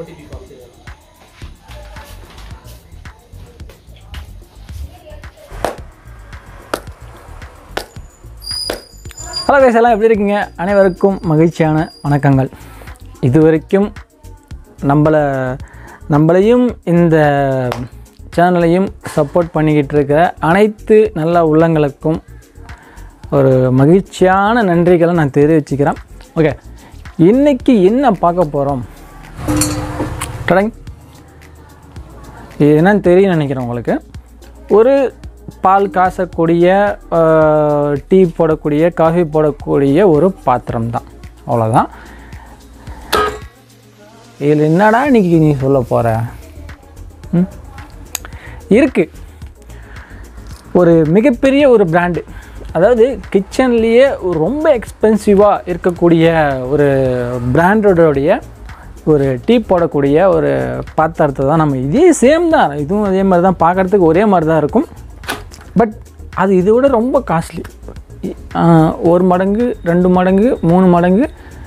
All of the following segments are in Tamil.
ஓடிபி காமிச்சிருக்கேன் ஹலோ guys எல்லாம் எப்படி இருக்கீங்க அனைவருக்கும் மகிழ்ச்சியான வணக்கங்கள் இதுவரைக்கும் நம்மளை நம்மளையும் இந்த சேனலையும் சப்போர்ட் பண்ணிக்கிட்டு இருக்கிற அனைத்து நல்ல உள்ளங்களுக்கும் ஒரு மகிழ்ச்சியான நன்றிகளை நான் தெரிவிச்சுக்கிறேன் ஓகே இன்னைக்கு என்ன பார்க்க போகிறோம் டடங் இது என்னன்னு தெரியும் நினைக்கிறேன் உங்களுக்கு ஒரு பால் காசக்கூடிய ஆஹ், டீ போடக்கூடிய காஃபி போடக்கூடிய ஒரு பாத்திரம் தான் அவ்வளோதான் இதில் என்னடா இன்னைக்கு நீ சொல்ல போகிற ம் இருக்கு ஒரு மிகப்பெரிய ஒரு பிராண்டு அதாவது கிச்சன்லேயே ரொம்ப எக்ஸ்பென்சிவாக இருக்கக்கூடிய ஒரு பிராண்டோடைய ஒரு டீ போடக்கூடிய ஒரு பாத்திரத்தை தான் நம்ம இதே சேம் தான் இதுவும் அதே மாதிரி தான் பார்க்குறதுக்கு ஒரே மாதிரி தான் இருக்கும் பட் அது இதை விட ரொம்ப காஸ்ட்லி ஒரு மடங்கு ரெண்டு மடங்கு மூணு மடங்கு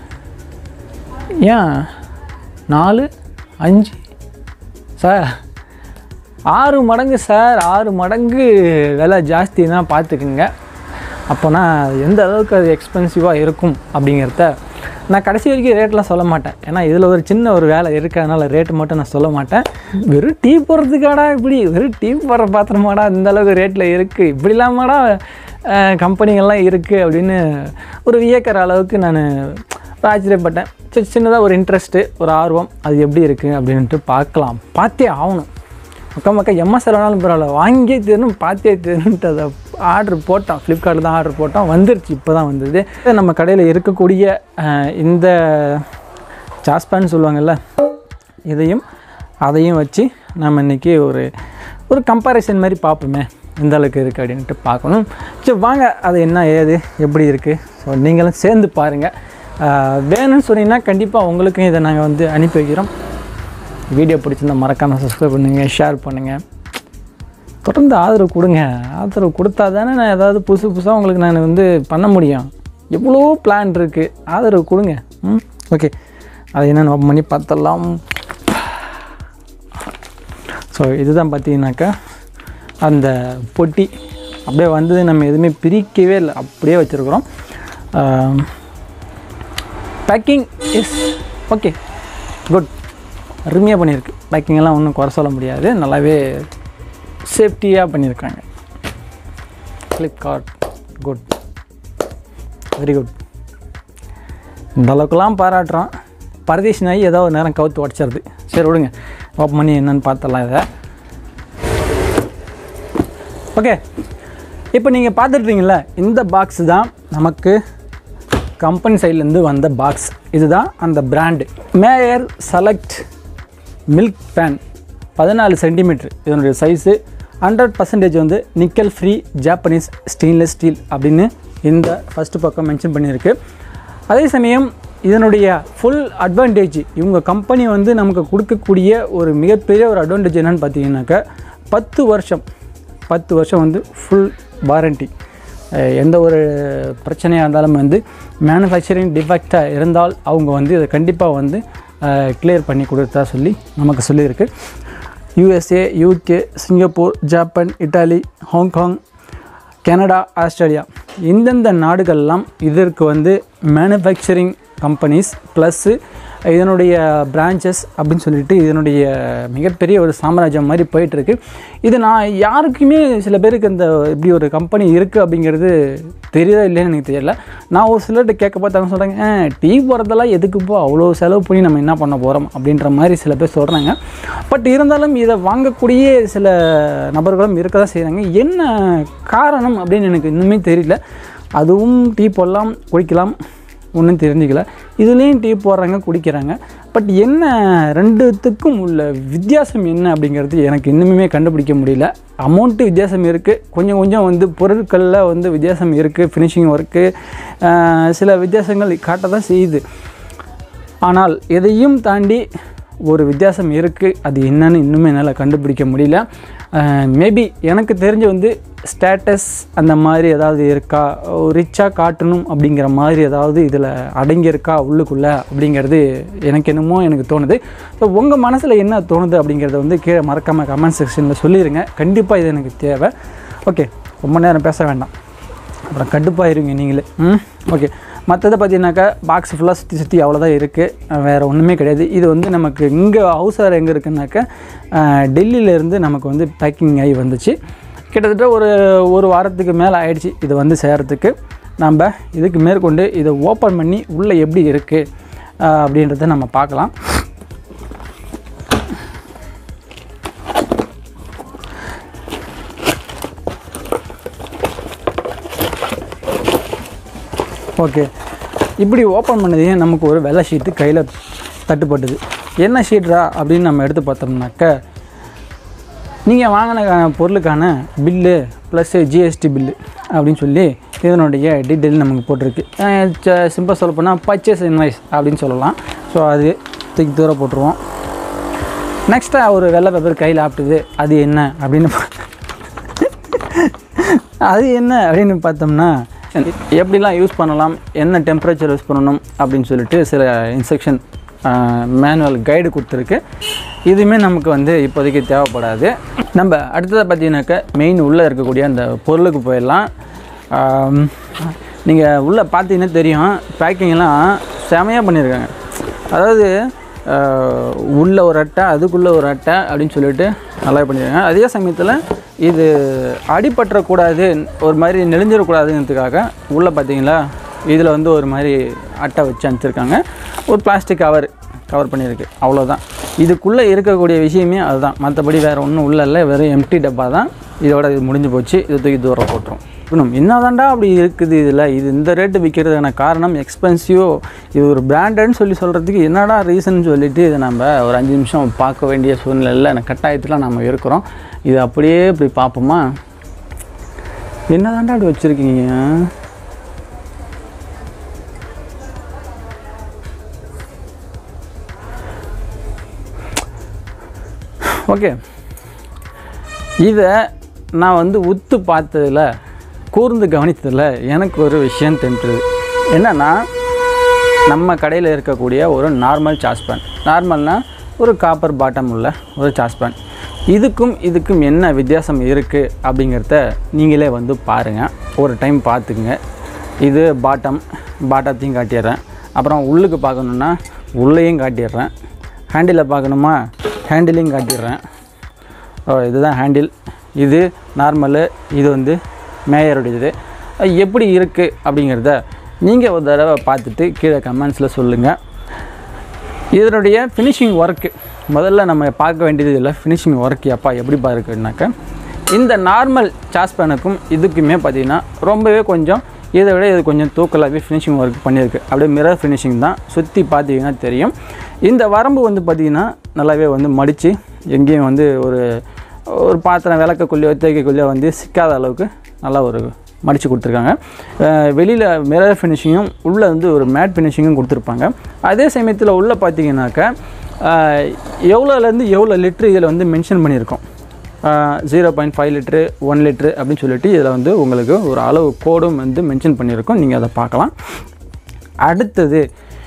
ஏன் நாலு அஞ்சு சார் ஆறு மடங்கு சார் ஆறு மடங்கு விலை ஜாஸ்தினா பார்த்துக்குங்க அப்போனா எந்த அளவுக்கு அது எக்ஸ்பென்சிவாக இருக்கும் அப்படிங்கிறத நான் கடைசி வரைக்கும் ரேட்லாம் சொல்ல மாட்டேன் ஏன்னா இதில் ஒரு சின்ன ஒரு வேலை இருக்கிறதுனால ரேட்டு மட்டும் நான் சொல்ல மாட்டேன் வெறும் டீ போடுறதுக்காடா இப்படி வெறும் டீ போடுற பாத்திரமாடா இந்த அளவுக்கு ரேட்டில் இருக்குது இப்படி இல்லாமடா கம்பெனிகள்லாம் இருக்குது அப்படின்னு ஒரு வியக்கிற அளவுக்கு நான் ஆச்சரியப்பட்டேன் சரி சின்னதாக ஒரு இன்ட்ரெஸ்ட்டு ஒரு ஆர்வம் அது எப்படி இருக்குது அப்படின்ட்டு பார்க்கலாம் பார்த்தே ஆகணும் மக்கா மக்கா எம்எஸ் வேணாலும் பரவாயில்ல வாங்கியே தீரணும் பார்த்தே தீரணுன்ட்டு அதை ஆர்டர் போட்டோம் ஃப்ளிப்கார்ட்டில் தான் ஆர்டர் போட்டோம் வந்துருச்சு இப்போ தான் வந்தது நம்ம கடையில் இருக்கக்கூடிய அஹ், இந்த சாஸ்பேன் சொல்லுவாங்கல்ல இதையும் அதையும் வச்சு நம்ம இன்றைக்கி ஒரு ஒரு கம்பேரிசன் மாதிரி பார்ப்போமே எந்த அளவுக்கு இருக்குது அப்படின்ட்டு பார்க்கணும் சரி வாங்க அது என்ன ஏது எப்படி இருக்குது ஸோ நீங்களும் சேர்ந்து பாருங்கள் வேணும்னு சொன்னீங்கன்னா கண்டிப்பாக உங்களுக்கும் இதை நாங்கள் வந்து அனுப்பி வைக்கிறோம் வீடியோ பிடிச்சிருந்தா மறக்காமல் சப்ஸ்கிரைப் பண்ணுங்கள் ஷேர் பண்ணுங்கள் தொடர்ந்து ஆதரவு கொடுங்க ஆதரவு கொடுத்தா தானே நான் ஏதாவது புதுசு புதுசாக உங்களுக்கு நான் வந்து பண்ண முடியும் எவ்வளோ பிளான் இருக்குது ஆதரவு கொடுங்க ம் ஓகே அது என்னென்னு open பண்ணி பார்த்தலாம் ஸோ இதுதான் பார்த்தீங்கன்னாக்கா அந்த பொட்டி அப்படியே வந்தது நம்ம எதுவுமே பிரிக்கவே இல்லை அப்படியே வச்சுருக்குறோம் பேக்கிங் இஸ் ஓகே குட் அருமையாக பண்ணியிருக்கு பேக்கிங் எல்லாம் ஒன்றும் குறை சொல்ல முடியாது நல்லாவே சேஃப்டியாக பண்ணியிருக்காங்க ஃப்ளிப்கார்ட் குட் வெரி குட் இந்த அளவுக்குலாம் பாராட்டுறோம் பரதேசி நாய் ஏதோ ஒரு நேரம் கவுத்து உடச்சிருது சரி விடுங்க ஓப்பன் பண்ணி என்னன்னு பார்த்தலாம் இதை ஓகே இப்போ நீங்கள் பார்த்துட்றீங்களா இந்த பாக்ஸ் தான் நமக்கு கம்பெனி சைட்லேருந்து வந்த பாக்ஸ் இதுதான் அந்த brand Meyer select milk pan பதினாலு சென்டிமீட்ரு இதனுடைய சைஸு ஹண்ட்ரட் பர்சன்டேஜ் வந்து nickel free Japanese stainless steel அப்படின்னு இந்த ஃபஸ்ட்டு பக்கம் மென்ஷன் பண்ணியிருக்கு அதே சமயம் இதனுடைய ஃபுல் அட்வான்டேஜ் இவங்க கம்பெனி வந்து நமக்கு கொடுக்கக்கூடிய ஒரு மிகப்பெரிய ஒரு அட்வான்டேஜ் என்னன்னு பார்த்தீங்கன்னாக்கா பத்து வருஷம் பத்து வருஷம் வந்து ஃபுல் வாரண்டி எந்த ஒரு பிரச்சனையாக இருந்தாலும் வந்து மேனுஃபேக்சரிங் டிஃபெக்டாக இருந்தால் அவங்க வந்து இதை கண்டிப்பாக வந்து கிளியர் பண்ணி கொடுத்தா சொல்லி நமக்கு சொல்லியிருக்கு USA UK Singapore Japan Italy Hong Kong Canada Australia இந்தந்த நாடுகள்லாம் இதற்கு வந்து மேனுஃபேக்சரிங் கம்பெனிஸ் ப்ளஸ்ஸு இதனுடைய பிரான்ச்சஸ் அப்படின்னு சொல்லிட்டு இதனுடைய மிகப்பெரிய ஒரு சாம்ராஜ்யம் மாதிரி போயிட்டுருக்கு இது நான் யாருக்குமே சில பேருக்கு இந்த இப்படி ஒரு கம்பெனி இருக்குது அப்படிங்கிறது தெரியுதா இல்லைன்னு எனக்கு தெரியல நான் ஒரு சிலர்கிட்ட கேட்க பார்த்து அவங்க சொல்கிறாங்க டீ போகிறதெல்லாம் எதுக்குப்போ அவ்வளோ செலவு பண்ணி நம்ம என்ன பண்ண போகிறோம் அப்படின்ற மாதிரி சில பேர் சொல்கிறாங்க பட் இருந்தாலும் இதை வாங்கக்கூடிய சில நபர்களும் இருக்க தான் செய்கிறாங்க என்ன காரணம் அப்படின்னு எனக்கு இன்னுமே தெரியல அதுவும் டீ போடலாம் குடிக்கலாம் ஒன்றும் தெரிஞ்சுக்கல இதுலேயும் டீ போடுறாங்க குடிக்கிறாங்க பட் என்ன ரெண்டுத்துக்கும் உள்ள வித்தியாசம் என்ன அப்படிங்கிறது எனக்கு இன்னுமே கண்டுபிடிக்க முடியல அமௌண்ட்டு வித்தியாசம் இருக்குது கொஞ்சம் கொஞ்சம் வந்து பொருட்களில் வந்து வித்தியாசம் இருக்குது ஃபினிஷிங் ஒர்க்கு சில வித்தியாசங்கள் காட்ட தான் செய்யுது ஆனால் எதையும் தாண்டி ஒரு வித்தியாசம் இருக்குது அது என்னன்னு இன்னுமே என்னால் கண்டுபிடிக்க முடியல மேபி எனக்கு தெரிஞ்சு வந்து ஸ்டேட்டஸ் அந்த மாதிரி ஏதாவது இருக்கா ரிச்சாக காட்டணும் அப்படிங்கிற மாதிரி ஏதாவது இதில் அடங்கியிருக்கா உள்ளுக்குள்ளே அப்படிங்கிறது எனக்கு என்னமோ எனக்கு தோணுது ஸோ உங்கள் மனசில் என்ன தோணுது அப்படிங்கிறத வந்து கீழே மறக்காமல் கமெண்ட் செக்ஷனில் சொல்லிடுங்க கண்டிப்பாக இது எனக்கு தேவை ஓகே ரொம்ப நேரம் பேச வேண்டாம் அப்புறம் கடுப்பாயிருங்க நீங்களே ம் ஓகே மற்றதை பார்த்தீங்கன்னாக்கா பாக்ஸ் ஃபுல்லாக சுற்றி சுற்றி அவ்வளோதான் இருக்குது வேறு ஒன்றுமே கிடையாது இது வந்து நமக்கு இங்கே ஹவுஸ் வேறு எங்கே இருக்குன்னாக்கா டெல்லியிலேருந்து நமக்கு வந்து பேக்கிங் ஆகி வந்துச்சு கிட்டத்தட்ட ஒரு ஒரு வாரத்துக்கு மேலே ஆயிடுச்சு இது வந்து செய்கிறதுக்கு நம்ம இதுக்கு மேற்கொண்டு இதை ஓப்பன் பண்ணி உள்ளே எப்படி இருக்குது அப்படின்றத நம்ம பார்க்கலாம் ஓகே இப்படி ஓப்பன் பண்ணதையும் நமக்கு ஒரு வெள்ளை ஷீட்டு கையில் தட்டுப்பட்டுது என்ன ஷீட்ரா அப்படின்னு நம்ம எடுத்து பார்த்தோம்னாக்க நீங்கள் வாங்கின பொருளுக்கான பில்லு ப்ளஸ் ஜிஎஸ்டி பில்லு அப்படின்னு சொல்லி இதனுடைய டீட்டெயில் நமக்கு போட்டிருக்கு சிம்பிள் சொல்ல போனால் பர்ச்சேஸ் இன்வாய்ஸ் அப்படின்னு சொல்லலாம் ஸோ அது தூக்கி தூரம் போட்டுருவோம் நெக்ஸ்ட்டாக ஒரு வெள்ளை பேப்பர் கையில் ஆப்பிட்டுது அது என்ன அப்படின்னு பா- அது என்ன அப்படின்னு பார்த்தோம்னா எப்படிலாம் யூஸ் பண்ணலாம் என்ன டெம்பரேச்சர் யூஸ் பண்ணணும் அப்படின்னு சொல்லிட்டு சில இன்ஸ்ட்ரக்ஷன் மேனுவல் கைடு கொடுத்துருக்கு இதுவுமே நமக்கு வந்து இப்போதைக்கு தேவைப்படாது நம்ம அடுத்ததை பார்த்தீங்கன்னாக்கா மெயின் உள்ளே இருக்கக்கூடிய அந்த பொருளுக்கு போயிடலாம் நீங்கள் உள்ளே பார்த்தீங்கன்னா தெரியும் பேக்கிங்லாம் செமையாக பண்ணியிருக்காங்க அதாவது ஆஹ், உள்ள ஒரு அட்டை அதுக்குள்ளே ஒரு அட்டை அப்படின்னு சொல்லிட்டு நல்லா பண்ணியிருக்காங்க அதே சமயத்தில் இது அடிபற்றக்கூடாது ஒரு மாதிரி நெளிஞ்சிடக்கூடாதுங்கிறதுக்காக உள்ளே பார்த்தீங்களா இதில் வந்து ஒரு மாதிரி அட்டை வச்சு அனுப்பிச்சிருக்காங்க ஒரு பிளாஸ்டிக் கவர் கவர் பண்ணியிருக்கு அவ்வளோதான் இதுக்குள்ளே இருக்கக்கூடிய விஷயமே அதுதான் மற்றபடி வேறு ஒன்றும் உள்ள இல்லை வெறும் எம்டி டப்பா தான் இதோட இது முடிஞ்சு போச்சு இது தூக்கி தூரம் போட்டுரும் இன்னும் என்னதாண்டா அப்படி இருக்குது இதில் இது இந்த ரேட்டு விற்கிறதுக்கான காரணம் எக்ஸ்பென்சிவோ இது ஒரு பிராண்டட்னு சொல்லி சொல்கிறதுக்கு என்னடா ரீசன் சொல்லிட்டு இதை நம்ம ஒரு அஞ்சு நிமிஷம் பார்க்க வேண்டிய சூழ்நிலையில் எனக்கு கட்டாயத்தில் நம்ம இருக்கிறோம் இது அப்படியே இப்படி பார்ப்போமா என்னதாண்டா அப்படி வச்சுருக்கீங்க ஓகே இதை நான் வந்து உத்து பார்த்ததில் கூர்ந்து கவனித்ததில் எனக்கு ஒரு விஷயம் தெரிஞ்சது என்னென்னா நம்ம கடையில் இருக்கக்கூடிய ஒரு நார்மல் சாஸ்பேன் நார்மல்னால் ஒரு காப்பர் பாட்டம் உள்ள ஒரு சாஸ்பேன் இதுக்கும் இதுக்கும் என்ன வித்தியாசம் இருக்குது அப்படிங்கிறத நீங்களே வந்து பாருங்கள் ஒரு டைம் பார்த்துக்குங்க இது பாட்டம் பாட்டத்தையும் காட்டிடுறேன் அப்புறம் உள்ளுக்கு பார்க்கணுன்னா உள்ளேயும் காட்டிடுறேன் ஹேண்டிலை பார்க்கணுமா ஹேண்டிலையும் காட்டிடுறேன் ஓ இதுதான் ஹேண்டில் இது நார்மலு இது வந்து மேயருடையது அது எப்படி இருக்குது அப்படிங்கிறத நீங்கள் ஒரு தடவை பார்த்துட்டு கீழே கமெண்ட்ஸில் சொல்லுங்கள் இதனுடைய ஃபினிஷிங் ஒர்க்கு முதல்ல நம்ம பார்க்க வேண்டியது இல்லை ஃபினிஷிங் ஒர்க் அப்பா எப்படிப்பா இருக்குன்னாக்க இந்த நார்மல் சாஸ்பேனுக்கும் இதுக்குமே பார்த்தீங்கன்னா ரொம்பவே கொஞ்சம் இதை விட இது கொஞ்சம் தூக்கலாகவே ஃபினிஷிங் ஒர்க் பண்ணியிருக்கு அப்படியே மிரர் ஃபினிஷிங் தான் சுற்றி பார்த்தீங்கன்னா தெரியும் இந்த வரம்பு வந்து பார்த்திங்கன்னா நல்லாவே வந்து மடித்து எங்கேயும் வந்து ஒரு ஒரு பாத்திரம் விளக்கக்குள்ளேயோ தேய்க்கக்குள்ளேயோ வந்து சிக்காத அளவுக்கு நல்லா ஒரு மடித்து கொடுத்துருக்காங்க வெளியில் மிரர் ஃபினிஷிங்கும் உள்ளே வந்து ஒரு மேட் ஃபினிஷிங்கும் கொடுத்துருப்பாங்க அதே சமயத்தில் உள்ளே பார்த்தீங்கன்னாக்கா அஹ், எவ்வளோலேருந்து எவ்வளோ லிட்ரு இதில் வந்து மென்ஷன் பண்ணியிருக்கோம் zero point five litre one litre அப்படின்னு சொல்லிட்டு இதில் வந்து உங்களுக்கு ஒரு அளவு கோடும் வந்து மென்ஷன் பண்ணியிருக்கோம் நீங்கள் அதை பார்க்கலாம் அடுத்தது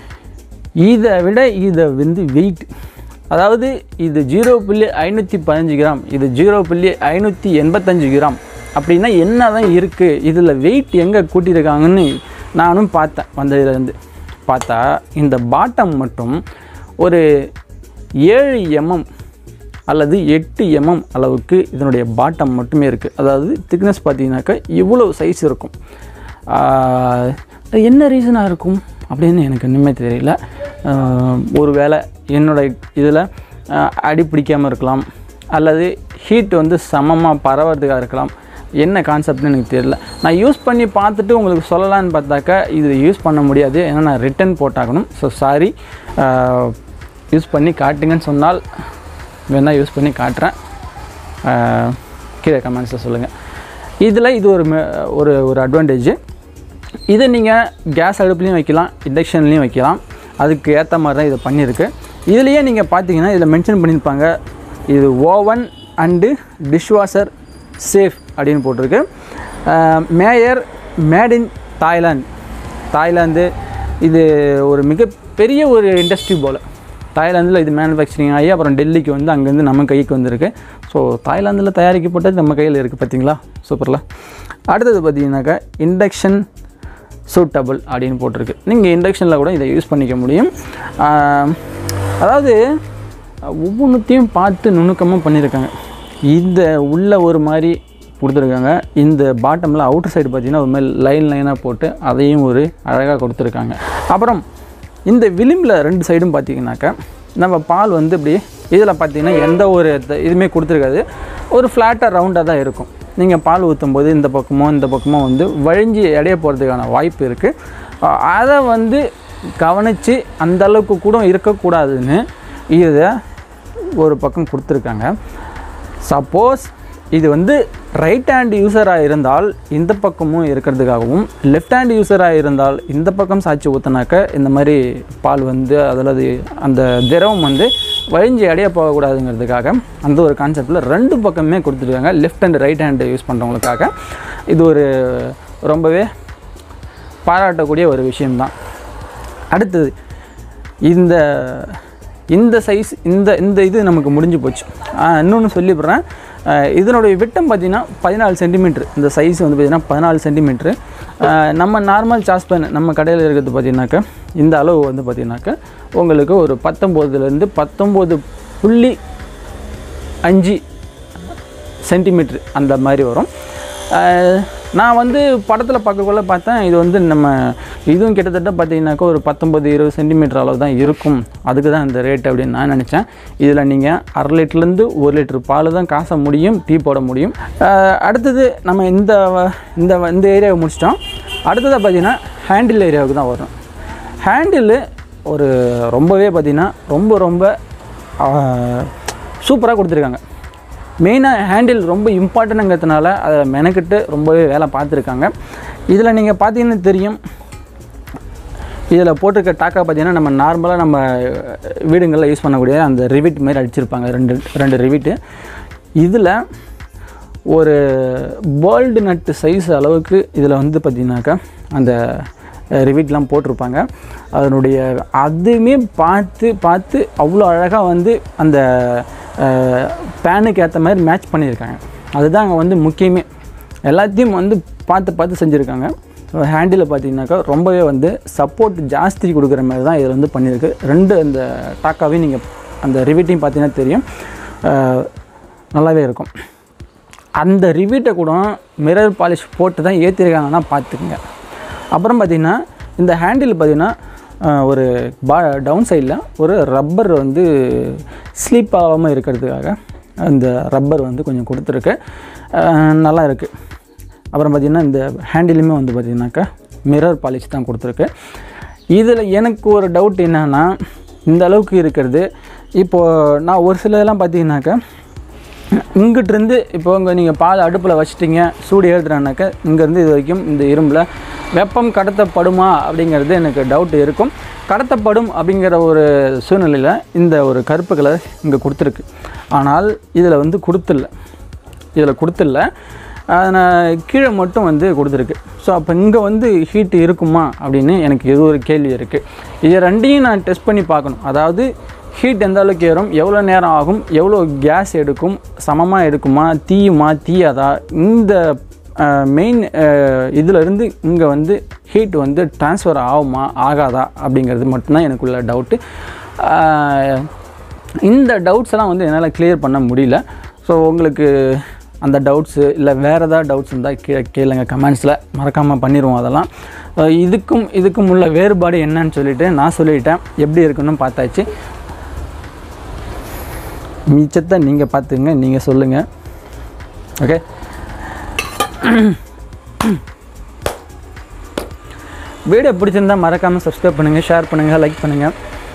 இதை விட இதை வந்து வெயிட் அதாவது இது ஜீரோ புள்ளி ஐநூற்றி பதினஞ்சு கிராம் இது ஜீரோ புள்ளி ஐநூற்றி எண்பத்தஞ்சு கிராம் அப்படின்னா என்ன தான் இருக்குது இதில் வெயிட் எங்கே கூட்டியிருக்காங்கன்னு நானும் பார்த்தேன் வந்ததுலேருந்து பார்த்தா இந்த பாட்டம் மட்டும் ஒரு ஏழு எம்எம் அல்லது எட்டு எம்எம் அளவுக்கு இதனுடைய பாட்டம் மட்டுமே இருக்குது அதாவது திக்னஸ் பார்த்தீங்கன்னாக்கா இவ்வளோ சைஸ் இருக்கும் ஆஹ், அது என்ன ரீசனாக இருக்கும் அப்படின்னு எனக்கு இன்னுமே தெரியல ஆஹ், ஒருவேளை என்னோட இதில் அடி பிடிக்காமல் இருக்கலாம் அல்லது ஹீட் வந்து சமமாக பரவறதுக்காக இருக்கலாம் என்ன கான்செப்ட்னு எனக்கு தெரியல நான் யூஸ் பண்ணி பார்த்துட்டு உங்களுக்கு சொல்லலான்னு பார்த்தாக்கா இது யூஸ் பண்ண முடியாது ஏன்னா நான் ரிட்டன் போட்டாகணும் ஸோ சாரி யூஸ் பண்ணி காட்டுங்கன்னு சொன்னால் வேணால் யூஸ் பண்ணி காட்டுறேன் ஆஹ் கீழே கமெண்ட்ஸில் சொல்லுங்கள் இதில் இது ஒரு மெ- ஒரு ஒரு அட்வான்டேஜ் இதை நீங்கள் கேஸ் அடுப்புலையும் வைக்கலாம் இண்டக்ஷன்லேயும் வைக்கலாம் அதுக்கு ஏற்ற மாதிரி தான் இதை பண்ணியிருக்கு இதுலேயே நீங்கள் பார்த்தீங்கன்னா இதில் மென்ஷன் பண்ணியிருப்பாங்க இது ஓவன் அண்டு டிஷ்வாஷர் சேஃப் அப்படின்னு போட்டிருக்கு Meyer made in Thailand Thailand இது ஒரு மிகப்பெரிய ஒரு இண்டஸ்ட்ரி போல் தாய்லாந்தில் இது மேனுஃபேக்சரிங் ஆகி அப்புறம் டெல்லிக்கு வந்து அங்கேருந்து நம்ம கைக்கு வந்திருக்கு ஸோ தாய்லாந்தில் தயாரிக்கப்பட்டது நம்ம கையில் இருக்குது பார்த்தீங்களா சூப்பரில் அடுத்தது பார்த்தீங்கன்னாக்கா இண்டக்ஷன் சூட்டபிள் அப்படின்னு போட்டிருக்கு நீங்கள் இண்டக்ஷனில் கூட இதை யூஸ் பண்ணிக்க முடியும் ஆஹ், அதாவது ஒவ்வொன்றுத்தையும் பார்த்து நுணுக்கமாக பண்ணியிருக்காங்க இந்த உள்ள ஒரு மாதிரி கொடுத்துருக்காங்க இந்த பாட்டமில் அவுட்டர் சைடு பார்த்தீங்கன்னா ஒரு மாதிரி லைன் லைனாக போட்டு அதையும் ஒரு அழகாக கொடுத்துருக்காங்க அப்புறம் இந்த விளிம்பில் ரெண்டு சைடும் பார்த்தீங்கன்னாக்கா நம்ம பால் வந்து இப்படி இதில் பார்த்தீங்கன்னா எந்த ஒரு த- இதுவுமே கொடுத்துருக்காது ஒரு ஃப்ளாட்டாக ரவுண்டாக தான் இருக்கும் நீங்கள் பால் ஊற்றும் போது இந்த பக்கமோ இந்த பக்கமோ வந்து வழிஞ்சி இடைய போகிறதுக்கான வாய்ப்பு இருக்குது அதை வந்து கவனித்து அந்த அளவுக்கு கூட இருக்கக்கூடாதுன்னு இதை ஒரு பக்கம் கொடுத்துருக்காங்க சப்போஸ் இது வந்து ரைட் ஹேண்ட் யூஸராக இருந்தால் இந்த பக்கமும் இருக்கிறதுக்காகவும் லெஃப்ட் ஹேண்ட் யூஸராக இருந்தால் இந்த பக்கம் சாய்ச்சி ஊற்றினாக்க இந்த மாதிரி பால் வந்து அதாவது அந்த திரவம் வந்து வழிஞ்சி அடைய போகக்கூடாதுங்கிறதுக்காக அந்த ஒரு கான்செப்டில் ரெண்டு பக்கமே கொடுத்துருக்காங்க left and right hand use பண்ணுறவங்களுக்காக இது ஒரு ரொம்பவே பாராட்டக்கூடிய ஒரு விஷயம்தான் அடுத்தது இந்த இந்த சைஸ் இந்த இந்த இது நமக்கு முடிஞ்சு போச்சு இன்னொன்று சொல்லிவிடுறேன் ஆஹ் இதனுடைய விட்டம் பார்த்தீங்கன்னா பதினாலு சென்டிமீட்ரு இந்த சைஸ் வந்து பார்த்தீங்கன்னா பதினாலு சென்டிமீட்ரு நம்ம நார்மல் சாஸ்பேன் நம்ம கடையில் இருக்கிறது பார்த்தீங்கன்னாக்கா இந்த அளவு வந்து பார்த்தீங்கன்னாக்கா உங்களுக்கு ஒரு பத்தொம்போதுலேருந்து பத்தொம்போது புள்ளி அஞ்சு சென்டிமீட்ரு அந்த மாதிரி வரும் அஹ் நான் வந்து படத்தில் பார்க்கக்குள்ள பார்த்தேன் இது வந்து நம்ம இதுவும் கிட்டத்தட்ட பார்த்தீங்கன்னாக்கா ஒரு பத்தொம்பது இருபது சென்டிமீட்டர் அளவு தான் இருக்கும் அதுக்கு தான் இந்த ரேட் அப்படின்னு நான் நினச்சேன் இதில் நீங்கள் அரை லிட்டர்லேருந்து ஒரு லிட்டர் பால் தான் காச முடியும் டீ போட முடியும் அஹ் அடுத்தது நம்ம இந்த வ- இந்த வ- இந்த ஏரியாவை முடிச்சிட்டோம் அடுத்ததாக பார்த்தீங்கன்னா ஹேண்டில் ஏரியாவுக்கு தான் வரும் ஹேண்டில் ஒரு ரொம்பவே பார்த்தீங்கன்னா ரொம்ப ரொம்ப சூப்பராக கொடுத்துருக்காங்க மெயினாக ஹேண்டில் ரொம்ப இம்பார்ட்டன்ட்ங்கிறதுனால அதை மெனக்கிட்டு ரொம்பவே வேலை பார்த்துருக்காங்க இதில் நீங்கள் பார்த்தீங்கன்னா தெரியும் இதில் போட்டிருக்க டாக்கா பார்த்தீங்கன்னா நம்ம நார்மலாக நம்ம வீடுங்களில் யூஸ் பண்ணக்கூடிய அந்த ரிவிட் மாதிரி அடிச்சிருப்பாங்க ரெண்டு ரெண்டு ரிவிட்டு இதில் ஒரு போல்டு நட்டு சைஸ் அளவுக்கு இதில் வந்து பார்த்திங்கனாக்கா அந்த ரிவிட்லாம் போட்டிருப்பாங்க அதனுடைய அதுவுமே பார்த்து பார்த்து அவ்வளோ அழகாக வந்து அந்த பேனுக்கு ஏற்ற மாதிரி மேட்ச் பண்ணியிருக்காங்க அதுதான் அங்கே வந்து முக்கியமே எல்லாத்தையும் வந்து பார்த்து பார்த்து செஞ்சுருக்காங்க ஹேண்டில் பார்த்தீங்கன்னாக்கா ரொம்பவே வந்து சப்போர்ட் ஜாஸ்தி கொடுக்குற மாதிரி தான் இதில் வந்து பண்ணியிருக்கு ரெண்டு அந்த டாக்காவையும் நீங்கள் அந்த ரிவிட்டையும் பார்த்தீங்கன்னா தெரியும் அஹ், நல்லாவே இருக்கும் அந்த ரிவீட்டை கூட மிரர் பாலிஷ் போட்டு தான் ஏற்றிருக்காங்கன்னா பார்த்துக்குங்க அப்புறம் பார்த்திங்கன்னா இந்த ஹேண்டில் பார்த்திங்கன்னா அஹ், ஒரு பா டவுன் சைடில் ஒரு ரப்பர் வந்து ஸ்லீப் ஆகாமல் இருக்கிறதுக்காக அந்த ரப்பர் வந்து கொஞ்சம் கொடுத்துருக்கு அஹ், நல்லா இருக்குது அப்புறம் பார்த்திங்கன்னா இந்த ஹேண்டிலுமே வந்து பார்த்திங்கனாக்கா மிரர் பாலிஷ் தான் கொடுத்துருக்கு இதில் எனக்கு ஒரு டவுட் என்னன்னா இந்த அளவுக்கு இருக்கிறது இப்போது நான் ஒரு சிலதெல்லாம் பார்த்தீங்கன்னாக்கா இங்கிட்டிருந்து இப்போ இங்கே நீங்கள் பால் அடுப்பில் வச்சிட்டீங்க சூடு ஏற்றுறானாக்கா இங்கேருந்து இது வரைக்கும் இந்த இரும்பில் வெப்பம் கடத்தப்படுமா அப்படிங்கிறது எனக்கு டவுட் இருக்கும் கடத்தப்படும் அப்படிங்கிற ஒரு சூழ்நிலையில் இந்த ஒரு கருப்பு கலர் இங்கே கொடுத்துருக்கு ஆனால் இதில் வந்து கொடுத்துல்ல இதில் கொடுத்துல்ல நான் கீழே மட்டும் வந்து கொடுத்துருக்கு ஸோ அப்போ இங்கே வந்து ஹீட் இருக்குமா அப்படின்னு எனக்கு இது ஒரு கேள்வி இருக்குது இது ரெண்டையும் நான் டெஸ்ட் பண்ணி பார்க்கணும் அதாவது ஹீட் எந்த அளவுக்கு ஏறும் எவ்வளோ நேரம் ஆகும் எவ்வளோ கேஸ் எடுக்கும் சமமாக எடுக்குமா தீயுமா தீயாதா இந்த மெயின் இதிலிருந்து இங்கே வந்து ஹீட் வந்து ட்ரான்ஸ்ஃபர் ஆகுமா ஆகாதா அப்படிங்கிறது மட்டும்தான் எனக்குள்ள டவுட்டு இந்த டவுட்ஸ் எல்லாம் வந்து என்னால் கிளியர் பண்ண முடியல ஸோ உங்களுக்கு அந்த டவுட்ஸு இல்லை வேறு ஏதாவது டவுட்ஸ் இருந்தால் கீழே கேளுங்க கமெண்ட்ஸில் மறக்காமல் பண்ணிடுவோம் அதெல்லாம் அஹ் இதுக்கும் இதுக்கும் உள்ள வேறுபாடு என்னன்னு சொல்லிட்டு நான் சொல்லிட்டேன் எப்படி இருக்குன்னு பார்த்தாச்சு மிச்சத்தை நீங்கள் பார்த்துங்க நீங்கள் சொல்லுங்கள் ஓகே வீடியோ பிடிச்சிருந்தா மறக்காமல் சப்ஸ்கிரைப் பண்ணுங்கள் ஷேர் பண்ணுங்கள் லைக் பண்ணுங்கள்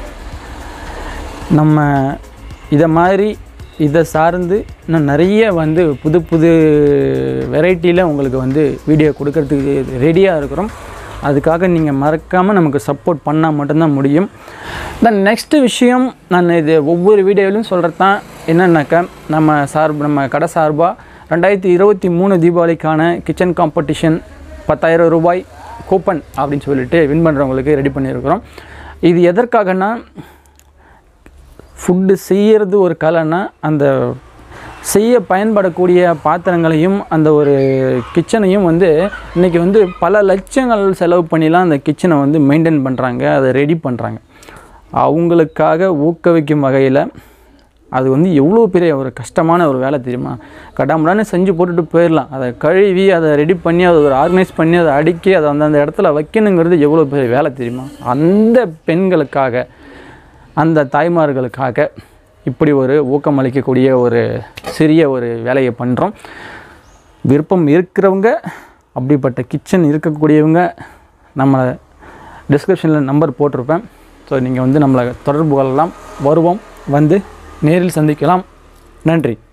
நம்ம இதை மாதிரி இதை சார்ந்து இன்னும் நிறைய வந்து புது புது வெரைட்டியில் உங்களுக்கு வந்து வீடியோ கொடுக்கறதுக்கு ரெடியாக இருக்கிறோம் அதுக்காக நீங்கள் மறக்காமல் நமக்கு சப்போர்ட் பண்ணால் மட்டும்தான் முடியும் தென் நெக்ஸ்ட்டு விஷயம் நான் இது ஒவ்வொரு வீடியோவிலும் சொல்கிறது தான் என்னன்னாக்கா நம்ம சார்பு நம்ம கடை சார்பாக ரெண்டாயிரத்தி இருபத்தி மூணு தீபாவளிக்கான கிச்சன் காம்படிஷன் பத்தாயிரம் ரூபாய் கூப்பன் அப்படின்னு சொல்லிட்டு வின் பண்ணுறவங்களுக்கு ரெடி பண்ணியிருக்கிறோம் இது எதற்காகன்னா ஃபுட்டு செய்யறது ஒரு கலைன்னா அந்த செய்ய பயன்படக்கூடிய பாத்திரங்களையும் அந்த ஒரு கிச்சனையும் வந்து இன்றைக்கி வந்து பல லட்சங்கள் செலவு பண்ணிலாம் அந்த கிச்சனை வந்து மெயின்டைன் பண்ணுறாங்க அதை ரெடி பண்ணுறாங்க அவங்களுக்காக ஊக்குவிக்கும் வகையில் அது வந்து எவ்வளோ பெரிய ஒரு கஷ்டமான ஒரு வேலை தெரியுமா கடாமுடான்னு செஞ்சு போட்டுட்டு போயிடலாம் அதை கழுவி அதை ரெடி பண்ணி அதை ஒரு ஆர்கனைஸ் பண்ணி அதை அடுக்கி அதை அந்தந்த இடத்துல வைக்கணுங்கிறது எவ்வளோ பெரிய வேலை தெரியுமா அந்த பெண்களுக்காக அந்த தாய்மார்களுக்காக இப்படி ஒரு ஊக்கமளிக்கக்கூடிய ஒரு சிறிய ஒரு வேலையை பண்ணுறோம் விருப்பம் இருக்கிறவங்க அப்படிப்பட்ட கிச்சன் இருக்கக்கூடியவங்க நம்மளை டிஸ்கிரிப்ஷனில் நம்பர் போட்டிருப்பேன் ஸோ நீங்கள் வந்து நம்மளை தொடர்பு கொள்ளலாம் வருவோம் வந்து நேரில் சந்திக்கலாம் நன்றி